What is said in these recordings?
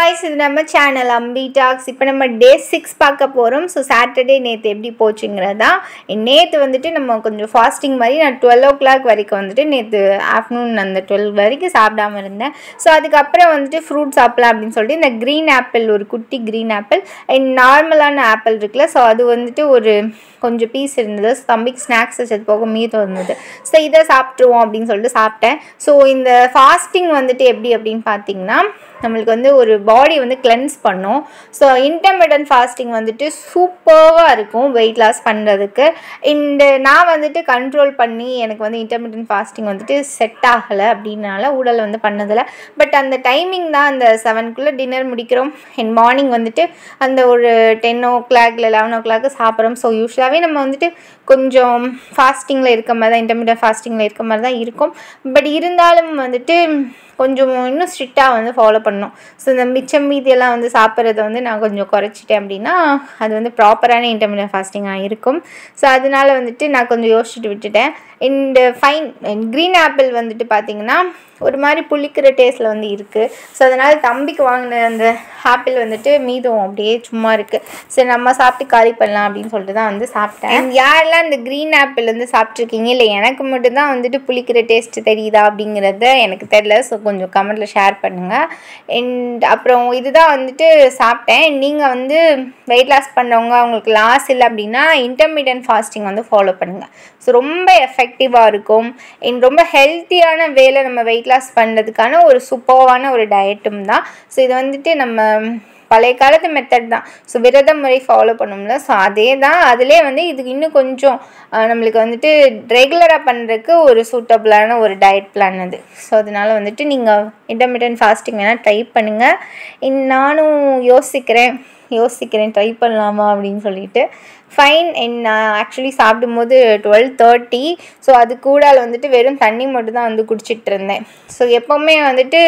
guys இது நம்ம channel அம்பி tax இப்போ நம்ம டே சிக்ஸ் பார்க்க போகிறோம் ஸோ சாட்டர்டே நேற்று எப்படி போச்சுங்கிறதா நேற்று வந்துட்டு நம்ம கொஞ்சம் ஃபாஸ்டிங் மாதிரி நான் டுவெல் ஓ கிளாக் வரைக்கும் வந்துட்டு நேற்று ஆஃப்டர்நூன் அந்த டுவெல் வரைக்கும் சாப்பிடாம இருந்தேன் ஸோ அதுக்கப்புறம் வந்துட்டு ஃப்ரூட் சாப்பிடலாம் அப்படின்னு சொல்லிட்டு இந்த க்ரீன் ஆப்பிள் ஒரு குட்டி க்ரீன் ஆப்பிள் அண்ட் நார்மலான ஆப்பிள் இருக்குல்ல ஸோ அது வந்துட்டு ஒரு கொஞ்சம் பீஸ் இருந்தது ஸோ தம்பிக்கு ஸ்நாக்ஸ் வச்சது போக மீதம் இருந்தது ஸோ இதை சாப்பிட்ருவோம் அப்படின்னு சொல்லிட்டு சாப்பிட்டேன் ஸோ இந்த ஃபாஸ்டிங் வந்துட்டு எப்படி அப்படின்னு பார்த்தீங்கன்னா நம்மளுக்கு வந்து ஒரு பாடி வந்து கிளென்ஸ் பண்ணும் ஸோ இன்டர்மீடியன்ட் ஃபாஸ்டிங் வந்துட்டு சூப்பராக இருக்கும் வெயிட் லாஸ் பண்ணுறதுக்கு இந்த நான் வந்துட்டு கண்ட்ரோல் பண்ணி எனக்கு வந்து இன்டர்மீடியன்ட் ஃபாஸ்டிங் வந்துட்டு செட் ஆகலை அப்படின்னால உடல் வந்து பண்ணதில்லை பட் அந்த டைமிங் தான் அந்த செவனுக்குள்ளே டின்னர் முடிக்கிறோம் அண்ட் மார்னிங் வந்துட்டு அந்த ஒரு டென் ஓ கிளாக் இல்லை லெவன் ஓ கிளாக் சாப்பிட்றோம் ஸோ யூஸ்வலாகவே நம்ம வந்துட்டு கொஞ்சம் ஃபாஸ்டிங்கில் இருக்க மாதிரி தான் இன்டர்மீடியட் ஃபாஸ்டிங்கில் இருக்க மாதிரி தான் இருக்கும் பட் இருந்தாலும் வந்துட்டு கொஞ்சம் இன்னும் ஸ்ட்ரிக்டாக வந்து ஃபாலோ பண்ணணும் ஸோ இந்த மிச்சம் மீதியெல்லாம் வந்து சாப்பிட்றத வந்து நான் கொஞ்சம் குறைச்சிட்டேன் அப்படின்னா அது வந்து ப்ராப்பரான இன்டர்மீடியட் ஃபாஸ்டிங்காக இருக்கும் ஸோ அதனால வந்துட்டு நான் கொஞ்சம் யோசிச்சுட்டு விட்டுட்டேன் இந்த ஃபைன் க்ரீன் ஆப்பிள் வந்துட்டு பார்த்திங்கன்னா ஒரு மாதிரி புளிக்கிற டேஸ்ட்டில் வந்து இருக்குது ஸோ அதனால் தம்பிக்கு வாங்கின அந்த ஆப்பிள் வந்துட்டு மீதம் அப்படியே சும்மா இருக்குது சரி நம்ம சாப்பிட்டு காலி பண்ணலாம் அப்படின்னு சொல்லிட்டு தான் வந்து சாப்பிட்டேன் யாரெல்லாம் இந்த க்ரீன் ஆப்பிள் வந்து சாப்பிட்ருக்கீங்க இல்லை எனக்கு மட்டும்தான் வந்துட்டு புளிக்கிற டேஸ்ட் தெரியுதா அப்படிங்கிறத எனக்கு தெரில ஸோ கொஞ்சம் கமெண்ட்டில் ஷேர் பண்ணுங்கள் அண்ட் அப்புறம் இதுதான் வந்துட்டு சாப்பிட்டேன் நீங்கள் வந்து வெயிட் லாஸ் பண்ணுறவங்க அவங்களுக்கு லாஸ் இல்லை அப்படின்னா இன்டர்மீடியன்ட் ஃபாஸ்டிங் வந்து ஃபாலோ பண்ணுங்கள் ஸோ ரொம்ப எஃபெக்டிவாக இருக்கும் அண்ட் ரொம்ப ஹெல்த்தியான வேலை நம்ம வெயிட் லாஸ் பண்ணுறதுக்கான ஒரு சூப்பர்வான ஒரு டயட்டும் தான் ஸோ இது வந்துட்டு நம்ம பழைய காலத்து மெத்தட் தான் ஸோ விரத முறை ஃபாலோ பண்ணும்ல ஸோ அதே தான் அதிலே வந்து இதுக்கு இன்னும் கொஞ்சம் நம்மளுக்கு வந்துட்டு ரெகுலராக பண்ணுறதுக்கு ஒரு சூட்டபுளான ஒரு டயட் பிளான் அது ஸோ அதனால் வந்துட்டு நீங்கள் இன்டர்மீடியன்ட் ஃபாஸ்டிங் வேணால் ட்ரை பண்ணுங்கள் நானும் யோசிக்கிறேன் யோசிக்கிறேன் ட்ரை பண்ணலாமா அப்படின்னு சொல்லிட்டு ஃபைன் என் நான் ஆக்சுவலி சாப்பிடும்போது டுவெல் தேர்ட்டி ஸோ அது கூட வந்துட்டு வெறும் தண்ணி மட்டும் தான் வந்து குடிச்சிட்டு இருந்தேன் ஸோ எப்போவுமே வந்துட்டு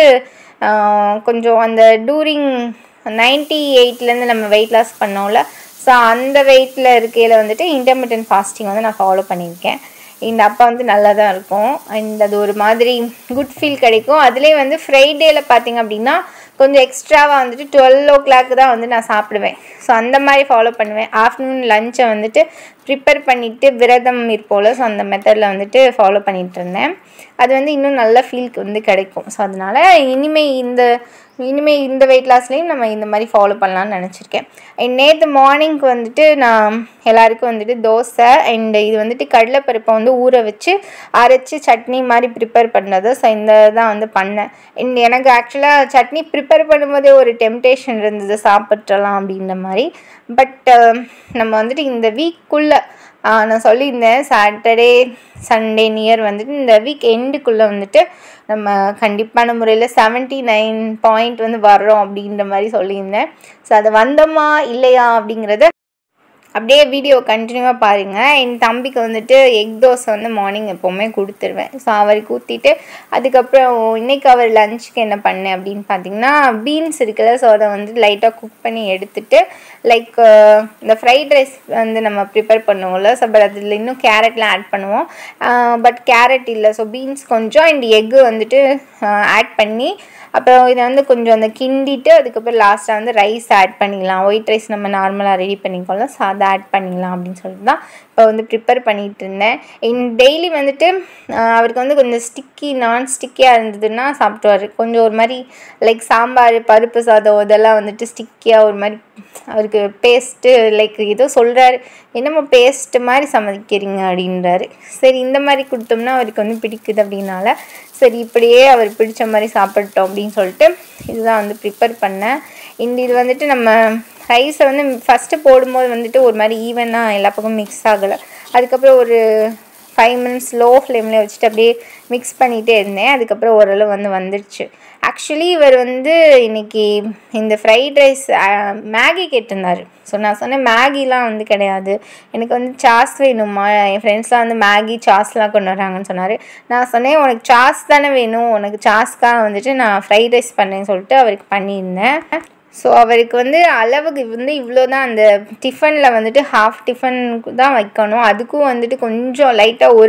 கொஞ்சம் அந்த டூரிங் நைன்ட்டி எயிட்லேருந்து நம்ம வெயிட் லாஸ் பண்ணோம்ல ஸோ அந்த வெயிட்டில் இருக்கையில் வந்துட்டு இன்டர்மீடியன்ட் ஃபாஸ்டிங் வந்து நான் ஃபாலோ பண்ணியிருக்கேன் இந்த அப்பா வந்து நல்லா தான் இருக்கும் அண்ட் அது ஒரு மாதிரி குட் ஃபீல் கிடைக்கும் அதுலேயே வந்து ஃப்ரைடேயில் பார்த்திங்க அப்படின்னா கொஞ்சம் எக்ஸ்ட்ராவாக வந்துட்டு டுவெல் ஓ கிளாக் தான் வந்து நான் சாப்பிடுவேன் ஸோ அந்த மாதிரி ஃபாலோ பண்ணுவேன் ஆஃப்டர்நூன் லஞ்சை வந்துட்டு ப்ரிப்பேர் பண்ணிவிட்டு விரதம் இருப்போல் ஸோ அந்த மெத்தடில் வந்துட்டு ஃபாலோ பண்ணிகிட்டு இருந்தேன் அது வந்து இன்னும் நல்ல ஃபீல்க்கு வந்து கிடைக்கும் ஸோ அதனால் இனிமேல் இந்த இனிமேல் இந்த வெயிட் லாஸ்லேயும் நம்ம இந்த மாதிரி ஃபாலோ பண்ணலான்னு நினச்சிருக்கேன் அண்ட் நேற்று மார்னிங்க்கு வந்துட்டு நான் எல்லாருக்கும் வந்துட்டு தோசை அண்ட் இது வந்துட்டு கடலைப்பருப்பை வந்து ஊற வச்சு அரைச்சி சட்னி மாதிரி ப்ரிப்பேர் பண்ணது ஸோ இந்த தான் வந்து பண்ணேன் அண்ட் எனக்கு ஆக்சுவலாக சட்னி ப்ரிப்பேர் பண்ணும்போதே ஒரு டெம்டேஷன் இருந்தது சாப்பிட்றலாம் அப்படின்ற மாதிரி பட் நம்ம வந்துட்டு இந்த வீக்குள்ளே நான் சொல்லியிருந்தேன் சாட்டர்டே சண்டே நியர் வந்துட்டு இந்த வீக் எண்டுக்குள்ளே வந்துட்டு நம்ம கண்டிப்பான முறையில் செவன்ட்டி நைன் பாயிண்ட் வந்து வர்றோம் அப்படின்ற மாதிரி சொல்லியிருந்தேன் ஸோ அது வந்தோமா இல்லையா அப்படிங்கிறத அப்படியே வீடியோ கண்டினியூவாக பாருங்கள் என் தம்பிக்கு வந்துட்டு எக் தோசை வந்து மார்னிங் எப்போவுமே கொடுத்துருவேன் ஸோ அவருக்கு ஊற்றிட்டு அதுக்கப்புறம் இன்றைக்கி அவர் லஞ்சுக்கு என்ன பண்ணேன் அப்படின்னு பார்த்தீங்கன்னா பீன்ஸ் இருக்குல்ல ஸோ அதை வந்து லைட்டாக குக் பண்ணி எடுத்துட்டு லைக் இந்த ஃப்ரைட் ரைஸ் வந்து நம்ம ப்ரிப்பேர் பண்ணுவோம்ல ஸோ பட் அதில் இன்னும் கேரட்லாம் ஆட் பண்ணுவோம் பட் கேரட் இல்லை ஸோ பீன்ஸ் கொஞ்சம் அண்ட் எக்கு வந்துட்டு ஆட் பண்ணி அப்புறம் இதை வந்து கொஞ்சம் அந்த கிண்டிட்டு அதுக்கப்புறம் லாஸ்ட்டாக வந்து ரைஸ் ஆட் பண்ணிக்கலாம் ஒயிட் ரைஸ் நம்ம நார்மலாக ரெடி பண்ணிக்கோல ஸோ அதை ஆட் பண்ணிக்கலாம் அப்படின்னு சொல்லிட்டு தான் இப்போ வந்து ப்ரிப்பேர் பண்ணிகிட்டு இருந்தேன் இன் டெய்லி வந்துட்டு அவருக்கு வந்து கொஞ்சம் ஸ்டிக்கி நான் ஸ்டிக்கியாக இருந்ததுன்னா சாப்பிட்டுவார் கொஞ்சம் ஒரு மாதிரி லைக் சாம்பார் பருப்பு சாதம் இதெல்லாம் வந்துட்டு ஸ்டிக்கியாக ஒரு மாதிரி அவருக்கு பேஸ்ட்டு லைக் ஏதோ சொல்கிறாரு என்னமோ பேஸ்ட்டு மாதிரி சமைக்கிறீங்க அப்படின்றாரு சரி இந்த மாதிரி கொடுத்தோம்னா அவருக்கு வந்து பிடிக்குது அப்படின்னால சரி இப்படியே அவர் பிடிச்ச மாதிரி சாப்பிட்டோம் அப்படின்னு சொல்லிட்டு இதுதான் வந்து ப்ரிப்பேர் பண்ணேன் இந்த இது வந்துட்டு நம்ம ரைஸை வந்து ஃபஸ்ட்டு போடும்போது வந்துட்டு ஒரு மாதிரி ஈவனாக எல்லா பக்கமும் மிக்ஸ் ஆகலை அதுக்கப்புறம் ஒரு ஃபைவ் மினிட்ஸ் லோ ஃப்ளேமில் வச்சுட்டு அப்படியே மிக்ஸ் பண்ணிகிட்டே இருந்தேன் அதுக்கப்புறம் ஓரளவு வந்து வந்துடுச்சு ஆக்சுவலி இவர் வந்து இன்றைக்கி இந்த ஃப்ரைட் ரைஸ் மேகி கேட்டிருந்தார் ஸோ நான் சொன்னேன் மேகிலாம் வந்து கிடையாது எனக்கு வந்து சாஸ் வேணுமா என் ஃப்ரெண்ட்ஸ்லாம் வந்து மேகி சாஸ்லாம் கொண்டு வராங்கன்னு சொன்னார் நான் சொன்னேன் உனக்கு சாஸ் தானே வேணும் உனக்கு சாஸ்க்காக வந்துட்டு நான் ஃப்ரைட் ரைஸ் பண்ணேன்னு சொல்லிட்டு அவருக்கு பண்ணியிருந்தேன் ஸோ அவருக்கு வந்து அளவுக்கு வந்து இவ்வளோ தான் அந்த டிஃபனில் வந்துட்டு ஹாஃப் டிஃபனுக்கு தான் வைக்கணும் அதுக்கும் வந்துட்டு கொஞ்சம் லைட்டாக ஒரு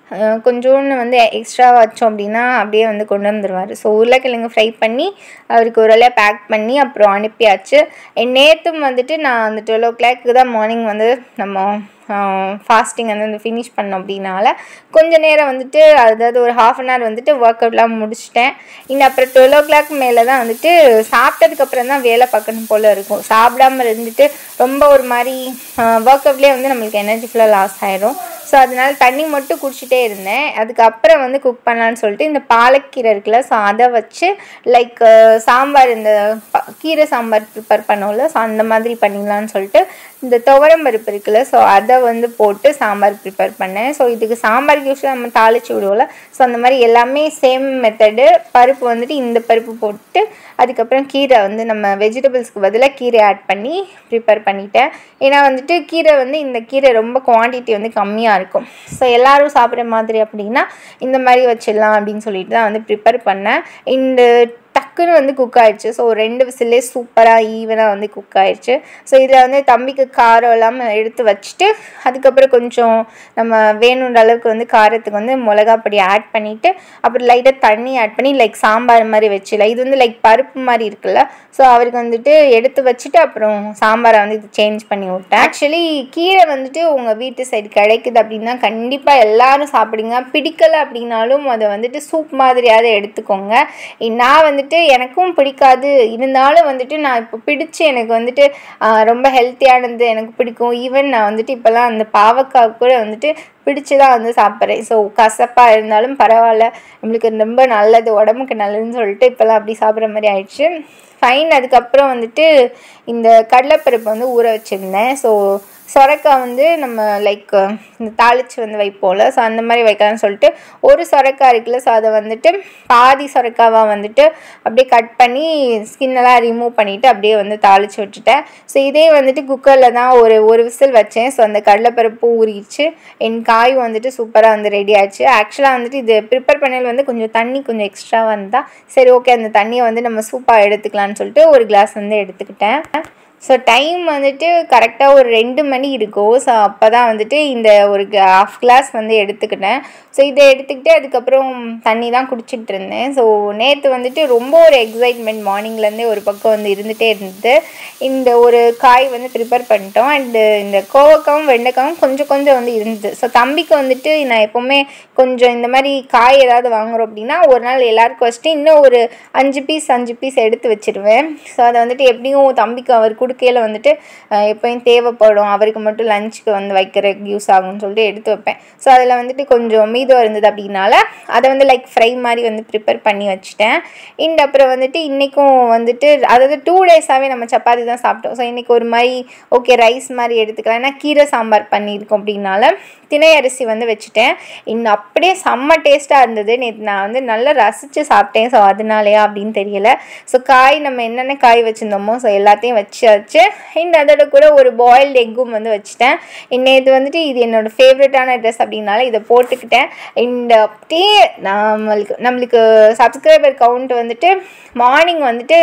அஹ் கொஞ்சோண்டு வந்து எக்ஸ்ட்ரா வச்சோம் அப்படின்னா அப்படியே வந்து கொண்டு வந்துடுவார் ஸோ உருளைக்கிழங்கு ஃப்ரை பண்ணி அவருக்கு ஒரு வேலையாக பேக் பண்ணி அப்புறம் அனுப்பியாச்சு நேற்றும் வந்துட்டு நான் அந்த டுவெல் ஓ கிளாக்கு தான் மார்னிங் வந்து நம்ம ஃபாஸ்டிங் வந்து வந்து ஃபினிஷ் பண்ணோம் அப்படின்னால கொஞ்ச நேரம் வந்துட்டு அதாவது ஒரு ஹாஃப் அன் ஹவர் வந்துட்டு ஒர்க் அவுட்லாம் முடிச்சிட்டேன் இன்னும் அப்புறம் டுவெல் ஓ கிளாக் மேலே தான் வந்துட்டு சாப்பிட்டதுக்கப்புறம் தான் வேலை பார்க்கணும் போல் இருக்கும் சாப்பிடாம இருந்துட்டு ரொம்ப ஒரு மாதிரி ஒர்க் அவுட்லேயே வந்து நம்மளுக்கு எனர்ஜி ஃபுல்லாக லாஸ் ஆயிடும் ஸோ அதனால தண்ணி மட்டும் குடிச்சிட்டே இருந்தேன் அதுக்கப்புறம் வந்து குக் பண்ணலான்னு சொல்லிட்டு இந்த பாலக்கீரை இருக்குல்ல ஸோ அதை வச்சு லைக் சாம்பார் இந்த ப- கீரை சாம்பார் ப்ரிப்பேர் பண்ணோம்ல ஸோ அந்த மாதிரி பண்ணிடலான்னு சொல்லிட்டு இந்த துவரம் பருப்பு இருக்குல்ல ஸோ அதை வந்து போட்டு சாம்பார் ப்ரிப்பேர் பண்ணேன் ஸோ இதுக்கு சாம்பாருக்கு யூஸ்வலாக நம்ம தாளிச்சு விடுவோம்ல ஸோ அந்த மாதிரி எல்லாமே சேம் மெத்தடு பருப்பு வந்துட்டு இந்த பருப்பு போட்டு அதுக்கப்புறம் கீரை வந்து நம்ம வெஜிடபிள்ஸ்க்கு பதிலாக கீரை ஆட் பண்ணி ப்ரிப்பேர் பண்ணிட்டேன் ஏன்னா வந்துட்டு கீரை வந்து இந்த கீரை ரொம்ப குவான்டிட்டி வந்து கம்மியாக இருக்கும் ஸோ எல்லாரும் சாப்பிட்ற மாதிரி அப்படின்னா இந்த மாதிரி வச்சிடலாம் அப்படின்னு சொல்லிட்டு தான் வந்து ப்ரிப்பேர் பண்ணேன் இந்த டக்குன்னு வந்து குக் ஆயிடுச்சு ஸோ ரெண்டு விசிலே சூப்பராக ஈவனாக வந்து குக் ஆயிடுச்சு ஸோ இதில் வந்து தம்பிக்கு காரம் எல்லாம் எடுத்து வச்சுட்டு அதுக்கப்புறம் கொஞ்சம் நம்ம வேணுன்ற அளவுக்கு வந்து காரத்துக்கு வந்து மிளகா பொடி ஆட் பண்ணிவிட்டு அப்புறம் லைட்டாக தண்ணி ஆட் பண்ணி லைக் சாம்பார் மாதிரி வச்சிடலாம் இது வந்து லைக் பருப்பு மாதிரி இருக்குல்ல ஸோ அவருக்கு வந்துட்டு எடுத்து வச்சுட்டு அப்புறம் சாம்பாரை வந்து இது சேஞ்ச் பண்ணி விட்டேன் ஆக்சுவலி கீரை வந்துட்டு உங்கள் வீட்டு சைடு கிடைக்குது அப்படின்னா கண்டிப்பாக எல்லாரும் சாப்பிடுங்க பிடிக்கலை அப்படின்னாலும் அதை வந்துட்டு சூப் மாதிரியாவது எடுத்துக்கோங்க நான் வந்துட்டு எனக்கும் பிடிக்காது இருந்தாலும் வந்துட்டு நான் இப்போ பிடிச்சு எனக்கு வந்துட்டு ஆஹ், ரொம்ப ஹெல்த்தியானது எனக்கு பிடிக்கும் ஈவன் நான் வந்துட்டு இப்போல்லாம் அந்த பாவக்காய் கூட வந்துட்டு பிடிச்சு தான் வந்து சாப்பிட்றேன் ஸோ கசப்பாக இருந்தாலும் பரவாயில்ல நம்மளுக்கு ரொம்ப நல்லது உடம்புக்கு நல்லதுன்னு சொல்லிட்டு இப்போல்லாம் அப்படி சாப்பிட்ற மாதிரி ஆயிடுச்சு ஃபைன் அதுக்கப்புறம் வந்துட்டு இந்த கடலைப்பருப்பு வந்து ஊற வச்சுருந்தேன் ஸோ சொரக்காய் வந்து நம்ம லைக் இந்த தாளித்து வந்து வைப்போம்ல ஸோ அந்த மாதிரி வைக்கலாம்னு சொல்லிட்டு ஒரு சொரக்காய் இருக்குல்ல ஸோ அதை வந்துட்டு பாதி சொரக்காவாக வந்துட்டு அப்படியே கட் பண்ணி ஸ்கின்னெல்லாம் ரிமூவ் பண்ணிவிட்டு அப்படியே வந்து தாளித்து விட்டுட்டேன் ஸோ இதே வந்துட்டு குக்கரில் தான் ஒரு ஒரு விசில் வச்சேன் ஸோ அந்த கடலைப்பருப்பு ஊறிடுச்சு என் காய் வந்துட்டு சூப்பராக வந்து ரெடி ஆயிடுச்சு ஆக்சுவலாக வந்துட்டு இது ப்ரிப்பேர் பண்ணல வந்து கொஞ்சம் தண்ணி கொஞ்சம் எக்ஸ்ட்ராவாக இருந்தால் சரி ஓகே அந்த தண்ணியை வந்து நம்ம சூப்பாக எடுத்துக்கலாம்னு சொல்லிட்டு ஒரு கிளாஸ் வந்து எடுத்துக்கிட்டேன் ஸோ டைம் வந்துட்டு கரெக்டாக ஒரு ரெண்டு மணி இருக்கும் ஸோ அப்போ தான் வந்துட்டு இந்த ஒரு ஹாஃப் கிளாஸ் வந்து எடுத்துக்கிட்டேன் ஸோ இதை எடுத்துக்கிட்டு அதுக்கப்புறம் தண்ணி தான் குடிச்சிட்டு இருந்தேன் ஸோ நேற்று வந்துட்டு ரொம்ப ஒரு எக்ஸைட்மெண்ட் மார்னிங்லேருந்தே ஒரு பக்கம் வந்து இருந்துகிட்டே இருந்தது இந்த ஒரு காய் வந்து ப்ரிப்பேர் பண்ணிட்டோம் அண்டு இந்த கோவக்காவும் வெண்டைக்காவும் கொஞ்சம் கொஞ்சம் வந்து இருந்தது ஸோ தம்பிக்கு வந்துட்டு நான் எப்போவுமே கொஞ்சம் இந்த மாதிரி காய் ஏதாவது வாங்குறோம் அப்படின்னா ஒரு நாள் எல்லாருக்கும் வச்சுட்டு இன்னும் ஒரு அஞ்சு பீஸ் அஞ்சு பீஸ் எடுத்து வச்சிருவேன் ஸோ அதை வந்துட்டு எப்படியும் தம்பிக்கு அவர் கொடுக்கையில வந்துட்டு அஹ், எப்பயும் தேவைப்படும் அவருக்கு மட்டும் லஞ்சுக்கு வந்து வைக்கிறதுக்கு யூஸ் ஆகும்னு சொல்லிட்டு எடுத்து வைப்பேன் ஸோ அதில் வந்துட்டு கொஞ்சம் மீதம் இருந்தது அப்படின்னால அதை வந்து லைக் ஃப்ரை மாதிரி வந்து ப்ரிப்பேர் பண்ணி வச்சுட்டேன் இந்த அப்புறம் வந்துட்டு இன்றைக்கும் வந்துட்டு அதாவது டூ டேஸாகவே நம்ம சப்பாத்தி தான் சாப்பிட்டோம் ஸோ இன்றைக்கி ஒரு மாதிரி ஓகே ரைஸ் மாதிரி எடுத்துக்கலாம் ஏன்னா கீரை சாம்பார் பண்ணியிருக்கோம் அப்படின்னால திணை அரிசி வந்து வச்சுட்டேன் இன்னும் அப்படியே செம்ம டேஸ்ட்டாக இருந்தது நேற்று நான் வந்து நல்லா ரசித்து சாப்பிட்டேன் ஸோ அதனாலயா அப்படின்னு தெரியல ஸோ காய் நம்ம என்னென்ன காய் வச்சுருந்தோமோ ஸோ எல்லாத்தையும் வச்சாச்சு அண்ட் அதோட கூட ஒரு பாயில்டு எக்கும் வந்து வச்சுட்டேன் நேற்று வந்துட்டு இது என்னோட ஃபேவரட்டான ட்ரெஸ் அப்படின்னால இதை போட்டுக்கிட்டேன் அண்ட் அப்படியே நம்மளுக்கு நம்மளுக்கு சப்ஸ்கிரைபர் கவுண்ட் வந்துட்டு மார்னிங் வந்துட்டு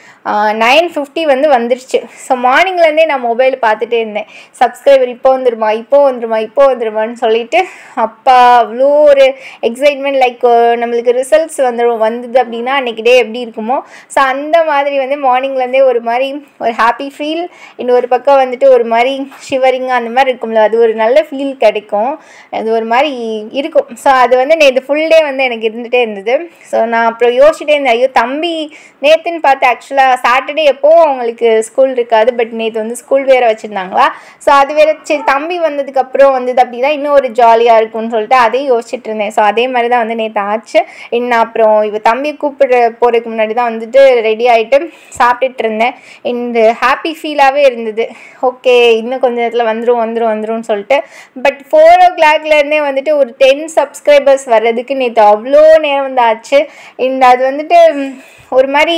நைன் ஃபிஃப்டி வந்து வந்துருச்சு ஸோ மார்னிங்லேருந்தே நான் மொபைல் பார்த்துட்டே இருந்தேன் சப்ஸ்கிரைபர் இப்போ வந்துருமா இப்போ வந்துருமா இப்போ வந்துருமான்னு சொல்லிட்டு அப்பா அவ்வளோ ஒரு எக்ஸைட்மெண்ட் லைக் நம்மளுக்கு ரிசல்ட்ஸ் வந்துடும் வந்தது அப்படின்னா அன்றைக்கி டே எப்படி இருக்குமோ ஸோ அந்த மாதிரி வந்து மார்னிங்லேருந்தே ஒரு மாதிரி ஒரு ஹாப்பி ஃபீல் இன்னொரு பக்கம் வந்துட்டு ஒரு மாதிரி ஷிவரிங்காக அந்த மாதிரி இருக்கும்ல அது ஒரு நல்ல ஃபீல் கிடைக்கும் அது ஒரு மாதிரி இருக்கும் ஸோ அது வந்து நேற்று ஃபுல் டே வந்து எனக்கு இருந்துகிட்டே இருந்தது ஸோ நான் அப்புறம் யோசிச்சுட்டே இருந்தேன் ஐயோ தம்பி நேற்றுன்னு பார்த்து ஆக்சுவலாக சாட்டர்டே எப்போவும் அவங்களுக்கு ஸ்கூல் இருக்காது பட் நேற்று வந்து ஸ்கூல் வேறு வச்சுருந்தாங்களா ஸோ அது வேறு சரி தம்பி வந்ததுக்கப்புறம் வந்தது அப்படின்னா இன்னும் ஒரு ஜாலியாக இருக்கும்னு சொல்லிட்டு அதையும் யோசிச்சுட்டு இருந்தேன் ஸோ அதே மாதிரி தான் வந்து நேற்று ஆச்சு இன்னும் அப்புறம் இவ தம்பியை கூப்பிட போகிறதுக்கு முன்னாடி தான் வந்துட்டு ரெடி ஆகிட்டு சாப்பிட்டுட்டு இருந்தேன் இந்த ஹாப்பி ஃபீலாகவே இருந்தது ஓகே இன்னும் கொஞ்ச நேரத்தில் வந்துடும் வந்துடும் வந்துரும்னு சொல்லிட்டு பட் ஃபோர் ஓ கிளாக்லேருந்தே வந்துட்டு ஒரு டென் சப்ஸ்கிரைபர்ஸ் வர்றதுக்கு நேற்று அவ்வளோ நேரம் வந்து ஆச்சு இந்த அது வந்துட்டு ம், ஒரு மாதிரி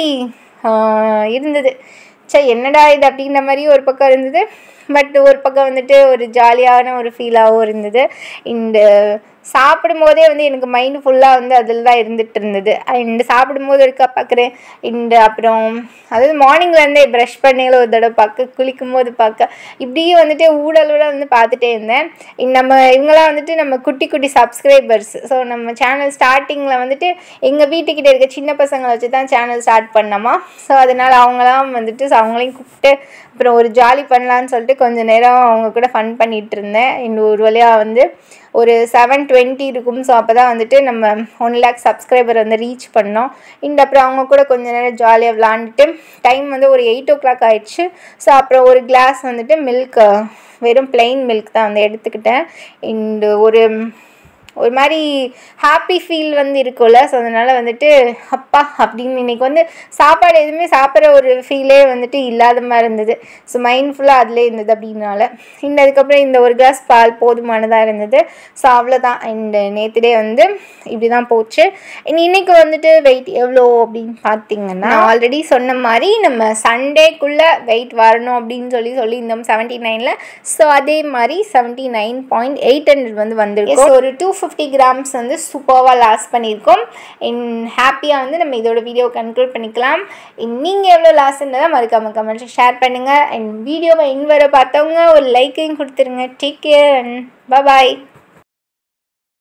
ஆஹ், இருந்தது சே என்னடா இது அப்படின்ற மாதிரி ஒரு பக்கம் இருந்தது பட் ஒரு பக்கம் வந்துட்டு ஒரு ஜாலியான ஒரு ஃபீலாகவும் இருந்தது இந்த சாப்பிடும்போதே வந்து எனக்கு மைண்டு ஃபுல்லாக வந்து அதில் தான் இருந்துகிட்டு இருந்தது அண்ட் சாப்பிடும்போது இருக்கா பார்க்குறேன் இந்த அப்புறம் அதாவது மார்னிங்லேருந்தே ப்ரஷ் பண்ணிங்கள ஒரு தடவை பார்க்க குளிக்கும் போது பார்க்க இப்படியே வந்துட்டு ஊடலோட வந்து பார்த்துட்டே இருந்தேன் நம்ம இவங்களாம் வந்துட்டு நம்ம குட்டி குட்டி சப்ஸ்கிரைபர்ஸ் ஸோ நம்ம சேனல் ஸ்டார்டிங்கில் வந்துட்டு எங்கள் வீட்டுக்கிட்ட இருக்க சின்ன பசங்களை வச்சு தான் சேனல் ஸ்டார்ட் பண்ணோமா ஸோ அதனால் அவங்களாம் வந்துட்டு ஸோ அவங்களையும் கூப்பிட்டு அப்புறம் ஒரு ஜாலி பண்ணலான்னு சொல்லிட்டு கொஞ்சம் நேரம் அவங்க கூட ஃபன் பண்ணிகிட்டு இருந்தேன் இன்னும் ஒரு வழியாக வந்து ஒரு செவன் டுவெண்ட்டி இருக்கும் ஸோ அப்போ தான் வந்துட்டு நம்ம ஒன் லேக் சப்ஸ்கிரைபர் வந்து ரீச் பண்ணோம் இந்த அப்புறம் அவங்க கூட கொஞ்ச நேரம் ஜாலியாக விளாண்டுட்டு டைம் வந்து ஒரு எயிட் ஓ கிளாக் ஆயிடுச்சு ஸோ அப்புறம் ஒரு கிளாஸ் வந்துட்டு மில்க் வெறும் பிளெயின் மில்க் தான் வந்து எடுத்துக்கிட்டேன் இந்த ஒரு ஒரு மாதிரி ஹாப்பி ஃபீல் வந்து இருக்கும்ல ஸோ அதனால் வந்துட்டு அப்பா அப்படின்னு இன்றைக்கி வந்து சாப்பாடு எதுவுமே சாப்பிட்ற ஒரு ஃபீலே வந்துட்டு இல்லாத மாதிரி இருந்தது ஸோ மைண்ட் ஃபுல்லாக அதிலே இருந்தது அப்படின்னால இந்த அதுக்கப்புறம் இந்த ஒரு கிளாஸ் பால் போதுமானதாக இருந்தது ஸோ அவ்வளோதான் இந்த நேற்றுடே வந்து இப்படி தான் போச்சு இன்றைக்கி வந்துட்டு வெயிட் எவ்வளோ அப்படின்னு பார்த்தீங்கன்னா ஆல்ரெடி சொன்ன மாதிரி நம்ம சண்டேக்குள்ளே வெயிட் வரணும் அப்படின்னு சொல்லி சொல்லியிருந்தோம் செவன்ட்டி நைனில் ஸோ அதே மாதிரி seventy nine point eight hundred வந்து வந்திருக்கு ஒரு டூ ஃபிஃப்டி கிராம்ஸ் வந்து சூப்பராக லாஸ் பண்ணியிருக்கோம் இன் ஹாப்பியாக வந்து நம்ம இதோட வீடியோ கன்க்ளூட் பண்ணிக்கலாம் நீங்கள் எவ்வளோ லாஸ்ன்றதை மறக்காம கமெண்ட்ஸ் ஷேர் பண்ணுங்கள் அண்ட் வீடியோவை இன் வர பார்த்தவங்க ஒரு லைக்கையும் கொடுத்துருங்க டேக் கேர் அண்ட் பாய்